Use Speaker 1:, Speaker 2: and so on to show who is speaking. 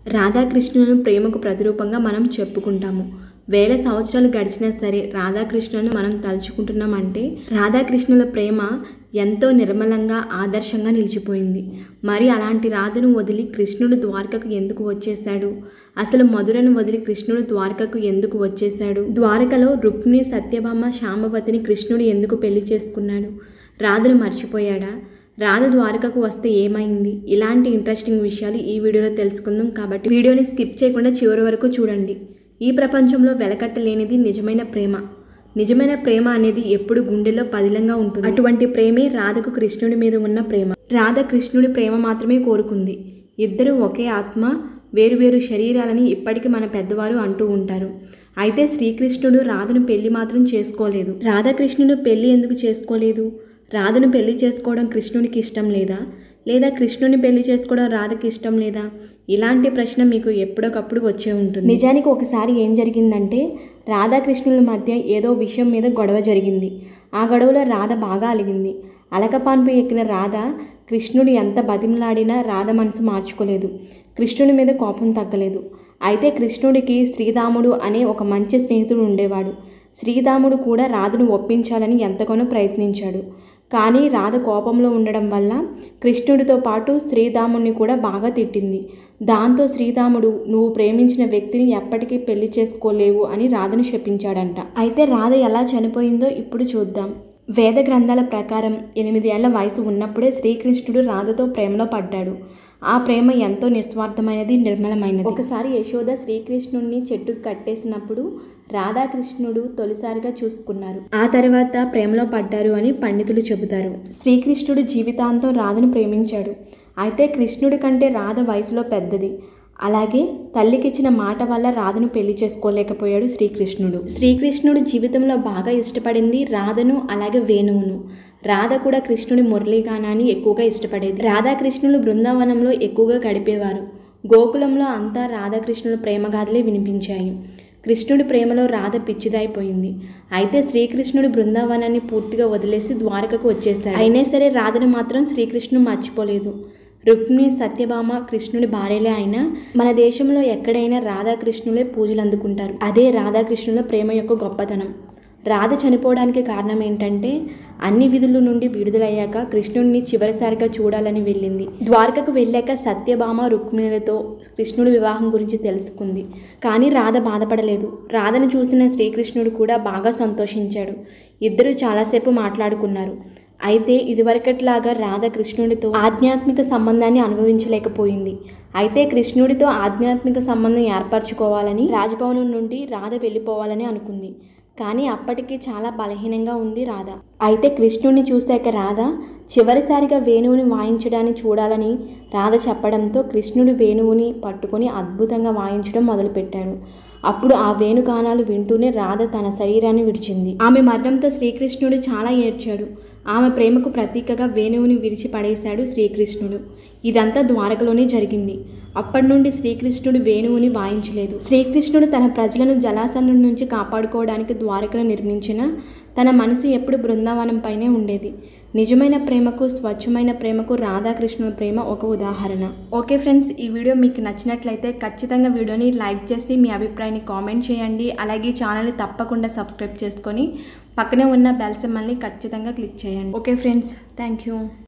Speaker 1: రాధాకృష్ణులను ప్రేమకు ప్రతిరూపంగా మనం చెప్పుకుంటాము వేల సంవత్సరాలు గడిచినా సరే రాధాకృష్ణులను మనం తలుచుకుంటున్నామంటే రాధాకృష్ణుల ప్రేమ ఎంతో నిర్మలంగా ఆదర్శంగా నిలిచిపోయింది మరి అలాంటి రాధను వదిలి కృష్ణుడు ద్వారకకు ఎందుకు వచ్చేశాడు అసలు మధురను వదిలి కృష్ణుడు ద్వారకకు ఎందుకు వచ్చేశాడు ద్వారకలో రుక్మిణి సత్యభామ శాంబవతిని కృష్ణుడు ఎందుకు పెళ్లి చేసుకున్నాడు రాధను మర్చిపోయాడా రాధ ద్వారకకు వస్తే ఏమైంది ఇలాంటి ఇంట్రెస్టింగ్ విషయాలు ఈ వీడియోలో తెలుసుకుందాం కాబట్టి వీడియోని స్కిప్ చేయకుండా చివరి వరకు చూడండి ఈ ప్రపంచంలో వెలకట్టలేనిది నిజమైన ప్రేమ నిజమైన ప్రేమ అనేది ఎప్పుడు గుండెలో పదిలంగా ఉంటుంది అటువంటి ప్రేమే రాధకు కృష్ణుడి మీద ఉన్న ప్రేమ రాధ కృష్ణుడి ప్రేమ మాత్రమే కోరుకుంది ఇద్దరు ఒకే ఆత్మ వేరువేరు శరీరాలని ఇప్పటికీ మన పెద్దవారు అంటూ ఉంటారు అయితే శ్రీకృష్ణుడు రాధను పెళ్లి మాత్రం చేసుకోలేదు రాధాకృష్ణుడు పెళ్లి ఎందుకు చేసుకోలేదు రాధను పెళ్లి చేసుకోవడం కృష్ణునికి ఇష్టం లేదా లేదా కృష్ణుని పెళ్లి చేసుకోవడం రాధకి ఇష్టం లేదా ఇలాంటి ప్రశ్న మీకు ఎప్పుడొకప్పుడు వచ్చే ఉంటుంది నిజానికి ఒకసారి ఏం జరిగిందంటే రాధాకృష్ణుల మధ్య ఏదో విషయం మీద గొడవ జరిగింది ఆ గొడవలో రాధ బాగా అలిగింది అలకపాన్పు ఎక్కిన రాధ కృష్ణుడు ఎంత బతిమలాడినా రాధ మనసు మార్చుకోలేదు కృష్ణుడి మీద కోపం తగ్గలేదు అయితే కృష్ణుడికి శ్రీరాముడు అనే ఒక మంచి స్నేహితుడు ఉండేవాడు శ్రీరాముడు కూడా రాధను ఒప్పించాలని ఎంతగానో ప్రయత్నించాడు కానీ రాధ కోపంలో ఉండడం వల్ల కృష్ణుడితో పాటు శ్రీరాముడిని కూడా బాగా తిట్టింది దాంతో శ్రీరాముడు నువ్వు ప్రేమించిన వ్యక్తిని ఎప్పటికీ పెళ్లి చేసుకోలేవు అని రాధను శపించాడంట అయితే రాధ ఎలా చనిపోయిందో ఇప్పుడు చూద్దాం వేద గ్రంథాల ప్రకారం ఎనిమిది ఏళ్ల వయసు ఉన్నప్పుడే శ్రీకృష్ణుడు రాధతో ప్రేమలో పడ్డాడు ఆ ప్రేమ ఎంతో నిస్వార్థమైనది నిర్మలమైనది ఒకసారి యశోద శ్రీకృష్ణుడిని చెట్టుకు కట్టేసినప్పుడు రాధాకృష్ణుడు తొలిసారిగా చూసుకున్నారు ఆ తర్వాత ప్రేమలో పడ్డారు అని పండితులు చెబుతారు శ్రీకృష్ణుడు జీవితాంతం రాధను ప్రేమించాడు అయితే కృష్ణుడి కంటే రాధ వయసులో పెద్దది అలాగే తల్లికిచ్చిన మాట వల్ల రాధను పెళ్లి చేసుకోలేకపోయాడు శ్రీకృష్ణుడు శ్రీకృష్ణుడు జీవితంలో బాగా ఇష్టపడింది రాధను అలాగే వేణువును రాధ కూడా కృష్ణుడి మురళీగానాన్ని ఎక్కువగా ఇష్టపడేది రాధాకృష్ణులు బృందావనంలో ఎక్కువగా గడిపేవారు గోకులంలో అంతా రాధాకృష్ణుల ప్రేమగాథలే వినిపించాయి కృష్ణుడి ప్రేమలో రాధ పిచ్చిదైపోయింది అయితే శ్రీకృష్ణుడు బృందావనాన్ని పూర్తిగా వదిలేసి ద్వారకకు వచ్చేస్తాడు అయినా సరే రాధను మాత్రం శ్రీకృష్ణుడు మర్చిపోలేదు రుక్మిణి సత్యభామ కృష్ణుడి భార్యలే అయినా మన దేశంలో ఎక్కడైనా రాధాకృష్ణులే పూజలు అందుకుంటారు అదే రాధాకృష్ణుల ప్రేమ యొక్క గొప్పతనం రాధ చనిపోవడానికి కారణం ఏంటంటే అన్ని విధుల నుండి విడుదలయ్యాక కృష్ణుడిని చివరిసారిగా చూడాలని వెళ్ళింది ద్వారకకు వెళ్ళాక సత్యభామ రుక్మిణులతో కృష్ణుడి వివాహం గురించి తెలుసుకుంది కానీ రాధ బాధపడలేదు రాధను చూసిన శ్రీకృష్ణుడు కూడా బాగా సంతోషించాడు ఇద్దరు చాలాసేపు మాట్లాడుకున్నారు అయితే ఇదివరకట్లాగా రాధ కృష్ణుడితో ఆధ్యాత్మిక సంబంధాన్ని అనుభవించలేకపోయింది అయితే కృష్ణుడితో ఆధ్యాత్మిక సంబంధం ఏర్పరచుకోవాలని రాజభవనం నుండి రాధ వెళ్ళిపోవాలని అనుకుంది కానీ అప్పటికి చాలా బలహీనంగా ఉంది రాధ అయితే కృష్ణుడిని చూశాక రాధ చివరిసారిగా వేణువుని వాయించడాన్ని చూడాలని రాధ చెప్పడంతో కృష్ణుడు వేణువుని పట్టుకొని అద్భుతంగా వాయించడం మొదలుపెట్టాడు అప్పుడు ఆ వేణుగానాలు వింటూనే రాధ తన శరీరాన్ని విడిచింది ఆమె మరణంతో శ్రీకృష్ణుడు చాలా ఏడ్చాడు ఆమె ప్రేమకు ప్రతీకగా వేణువుని విరిచి పడేశాడు శ్రీకృష్ణుడు ఇదంతా ద్వారకలోనే జరిగింది అప్పటి నుండి శ్రీకృష్ణుడు వేణువుని వాయించలేదు శ్రీకృష్ణుడు తన ప్రజలను జలాసనం నుంచి కాపాడుకోవడానికి ద్వారకను నిర్మించిన తన మనసు ఎప్పుడు బృందావనంపైనే ఉండేది నిజమైన ప్రేమకు స్వచ్ఛమైన ప్రేమకు రాధాకృష్ణుల ప్రేమ ఒక ఉదాహరణ ఓకే ఫ్రెండ్స్ ఈ వీడియో మీకు నచ్చినట్లయితే ఖచ్చితంగా వీడియోని లైక్ చేసి మీ అభిప్రాయాన్ని కామెంట్ చేయండి అలాగే ఛానల్ని తప్పకుండా సబ్స్క్రైబ్ చేసుకొని పక్కనే ఉన్న బెల్ సింబల్ని ఖచ్చితంగా క్లిక్ చేయండి ఓకే ఫ్రెండ్స్ థ్యాంక్ యూ